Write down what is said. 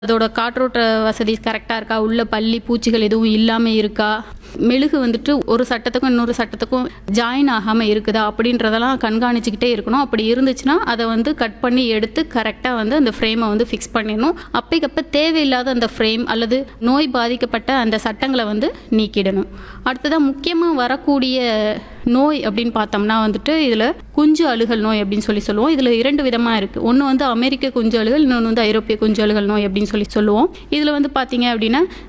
அதோட காற்றோட்ட வசதி கரெக்டாக இருக்கா உள்ள பள்ளி பூச்சிகள் எதுவும் இல்லாமல் இருக்கா மெழுகு வந்துட்டு ஒரு சட்டத்துக்கும் இன்னொரு சட்டத்துக்கும் ஜாயின் ஆகாமல் இருக்குதா அப்படின்றதெல்லாம் கண்காணிச்சுக்கிட்டே இருக்கணும் அப்படி இருந்துச்சுன்னா அதை வந்து கட் பண்ணி எடுத்து கரெக்டாக வந்து அந்த ஃப்ரேமை வந்து ஃபிக்ஸ் பண்ணிடணும் அப்பைக்கப்ப தேவையில்லாத அந்த ஃப்ரேம் அல்லது நோய் பாதிக்கப்பட்ட அந்த சட்டங்களை வந்து நீக்கிடணும் அடுத்ததாக முக்கியமாக வரக்கூடிய நோய் அப்படின்னு பார்த்தோம்னா வந்துட்டு இதில் குஞ்சு அழுகல் நோய் அப்படின்னு சொல்லி சொல்லுவோம் இதில் இரண்டு விதமாக இருக்குது ஒன்று வந்து அமெரிக்க குஞ்சு அழுகல் இன்னொன்று வந்து ஐரோப்பிய குஞ்சு அழுகல் நோய் அப்படின்னு சொல்லி சொல்லுவோம் இதில் வந்து பார்த்தீங்க அப்படின்னா